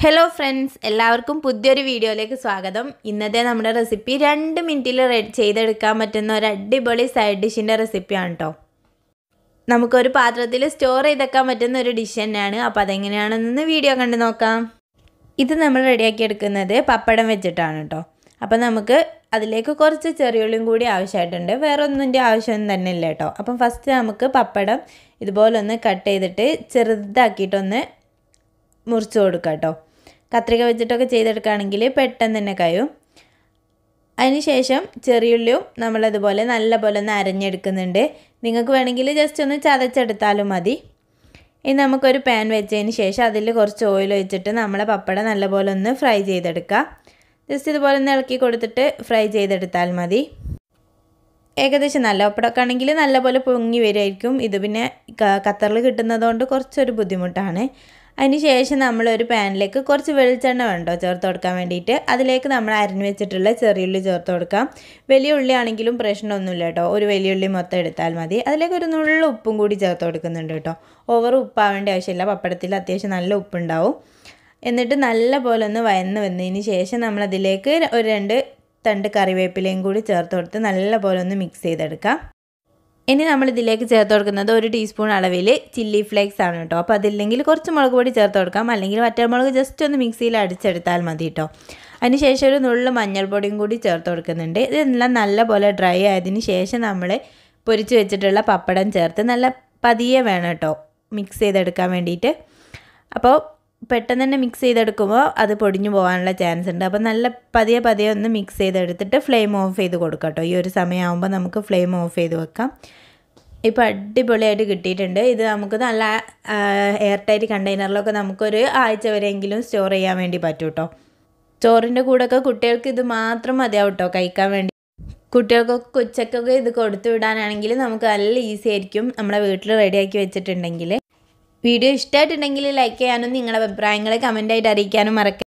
hello friends എല്ലാവർക്കും പുതിയൊരു വീഡിയോയിലേക്ക് സ്വാഗതം ഇന്നത്തെ നമ്മുടെ റെസിപ്പി രണ്ട് മിനിറ്റിൽ റെഡി ചെയ്തെടുക്കാൻ പറ്റുന്ന ഒരു അടിപൊളി സൈഡ് ഡിഷിൻ്റെ റെസിപ്പിയാണ് കേട്ടോ നമുക്കൊരു പാത്രത്തിൽ സ്റ്റോർ ചെയ്തെക്കാൻ പറ്റുന്ന ഒരു ഡിഷ് തന്നെയാണ് അപ്പോൾ അതെങ്ങനെയാണെന്ന് വീഡിയോ കണ്ട് നോക്കാം ഇത് നമ്മൾ റെഡിയാക്കി എടുക്കുന്നത് പപ്പടം വെച്ചിട്ടാണ് കേട്ടോ അപ്പോൾ നമുക്ക് അതിലേക്ക് കുറച്ച് ചെറിയുള്ളിയും കൂടി ആവശ്യമായിട്ടുണ്ട് വേറെ ഒന്നിൻ്റെ ആവശ്യം തന്നെ ഇല്ല കേട്ടോ അപ്പം ഫസ്റ്റ് നമുക്ക് പപ്പടം ഇതുപോലെ ഒന്ന് കട്ട് ചെയ്തിട്ട് ചെറുതാക്കിയിട്ടൊന്ന് മുറിച്ച് കൊടുക്കുക കേട്ടോ കത്രിക വെച്ചിട്ടൊക്കെ ചെയ്തെടുക്കുകയാണെങ്കിൽ പെട്ടെന്ന് തന്നെ കഴിയും അതിനുശേഷം ചെറിയുള്ളിയും നമ്മളതുപോലെ നല്ല പോലെ ഒന്ന് അരഞ്ഞെടുക്കുന്നുണ്ട് നിങ്ങൾക്ക് വേണമെങ്കിൽ ജസ്റ്റ് ഒന്ന് ചതച്ചെടുത്താലും മതി ഇനി നമുക്കൊരു പാൻ വെച്ചതിന് ശേഷം അതിൽ കുറച്ച് ഓയിൽ ഒഴിച്ചിട്ട് നമ്മളെ പപ്പടം നല്ലപോലെ ഒന്ന് ഫ്രൈ ചെയ്തെടുക്കുക ജസ്റ്റ് ഇതുപോലെ ഒന്ന് ഇളക്കി കൊടുത്തിട്ട് ഫ്രൈ ചെയ്തെടുത്താൽ മതി ഏകദേശം നല്ല പപ്പടമൊക്കെ ആണെങ്കിൽ നല്ലപോലെ പൊങ്ങി വരുമായിരിക്കും ഇത് പിന്നെ ഖത്തറിൽ കിട്ടുന്നതുകൊണ്ട് കുറച്ചൊരു ബുദ്ധിമുട്ടാണ് അതിന് ശേഷം നമ്മളൊരു പാനിലേക്ക് കുറച്ച് വെളിച്ചെണ്ണ വേണ്ടോ ചേർത്ത് കൊടുക്കാൻ വേണ്ടിയിട്ട് അതിലേക്ക് നമ്മൾ അരിഞ്ഞു വെച്ചിട്ടുള്ള ചെറിയുള്ളി ചേർത്ത് കൊടുക്കാം വലിയ ഉള്ളി ആണെങ്കിലും പ്രശ്നമൊന്നുമില്ല കേട്ടോ ഒരു വലിയ ഉള്ളി മൊത്തം എടുത്താൽ മതി അതിലേക്ക് ഒരു നുള്ള ഉപ്പും കൂടി ചേർത്ത് കൊടുക്കുന്നുണ്ട് കേട്ടോ ഓവർ ഉപ്പാവേണ്ട ആവശ്യമില്ല പപ്പടത്തിൽ അത്യാവശ്യം നല്ല ഉപ്പുണ്ടാവും എന്നിട്ട് നല്ല പോലെ ഒന്ന് വയന്ന് വന്നതിന് ശേഷം നമ്മളതിലേക്ക് ഒരു രണ്ട് തണ്ട് കറിവേപ്പിലയും കൂടി ചേർത്ത് കൊടുത്ത് നല്ല പോലെ ഒന്ന് മിക്സ് ചെയ്തെടുക്കാം ഇനി നമ്മൾ ഇതിലേക്ക് ചേർത്ത് കൊടുക്കുന്നത് ഒരു ടീസ്പൂൺ അളവിൽ ചില്ലി ഫ്ലേക്സ് ആണ് കേട്ടോ അപ്പോൾ അതില്ലെങ്കിൽ കുറച്ച് മുളക് പൊടി ചേർത്ത് കൊടുക്കാം അല്ലെങ്കിൽ വറ്റൽമുളക് ജസ്റ്റ് ഒന്ന് മിക്സിയിൽ അടിച്ചെടുത്താൽ മതി കേട്ടോ അതിനുശേഷം ഒരു നുള്ളു മഞ്ഞൾപ്പൊടിയും കൂടി ചേർത്ത് കൊടുക്കുന്നുണ്ട് ഇതെല്ലാം നല്ലപോലെ ഡ്രൈ ആയതിന് ശേഷം നമ്മൾ പൊരിച്ച് വെച്ചിട്ടുള്ള പപ്പടം ചേർത്ത് നല്ല പതിയെ വേണം കേട്ടോ മിക്സ് ചെയ്തെടുക്കാൻ വേണ്ടിയിട്ട് അപ്പോൾ പെട്ടെന്ന് തന്നെ മിക്സ് ചെയ്തെടുക്കുമ്പോൾ അത് പൊടിഞ്ഞു പോകാനുള്ള ചാൻസ് ഉണ്ട് അപ്പോൾ നല്ല പതിയെ പതിയെ ഒന്ന് മിക്സ് ചെയ്തെടുത്തിട്ട് ഫ്ലെയിം ഓഫ് ചെയ്ത് കൊടുക്കാം കേട്ടോ ഈ ഒരു സമയമാകുമ്പോൾ നമുക്ക് ഫ്ലെയിം ഓഫ് ചെയ്ത് വെക്കാം ഇപ്പോൾ അടിപൊളിയായിട്ട് കിട്ടിയിട്ടുണ്ട് ഇത് നമുക്ക് നല്ല എയർ ടൈറ്റ് കണ്ടെയ്നറിലൊക്കെ നമുക്കൊരു ആഴ്ച വരെയെങ്കിലും സ്റ്റോർ ചെയ്യാൻ വേണ്ടി പറ്റും കേട്ടോ ചോറിൻ്റെ കൂടെയൊക്കെ കുട്ടികൾക്ക് ഇത് മാത്രം മതിയാവും കേട്ടോ കഴിക്കാൻ വേണ്ടി കുട്ടികൾക്കൊക്കെ ഉച്ചക്കൊക്കെ ഇത് കൊടുത്തു വിടാനാണെങ്കിൽ നമുക്ക് നല്ല ഈസി ആയിരിക്കും നമ്മളെ വീട്ടിൽ റെഡിയാക്കി വെച്ചിട്ടുണ്ടെങ്കിൽ വീഡിയോ ഇഷ്ടമായിട്ടുണ്ടെങ്കിൽ ലൈക്ക് ചെയ്യാനും നിങ്ങളുടെ അഭിപ്രായങ്ങൾ കമൻറ്റായിട്ട് അറിയിക്കാനും മറക്ക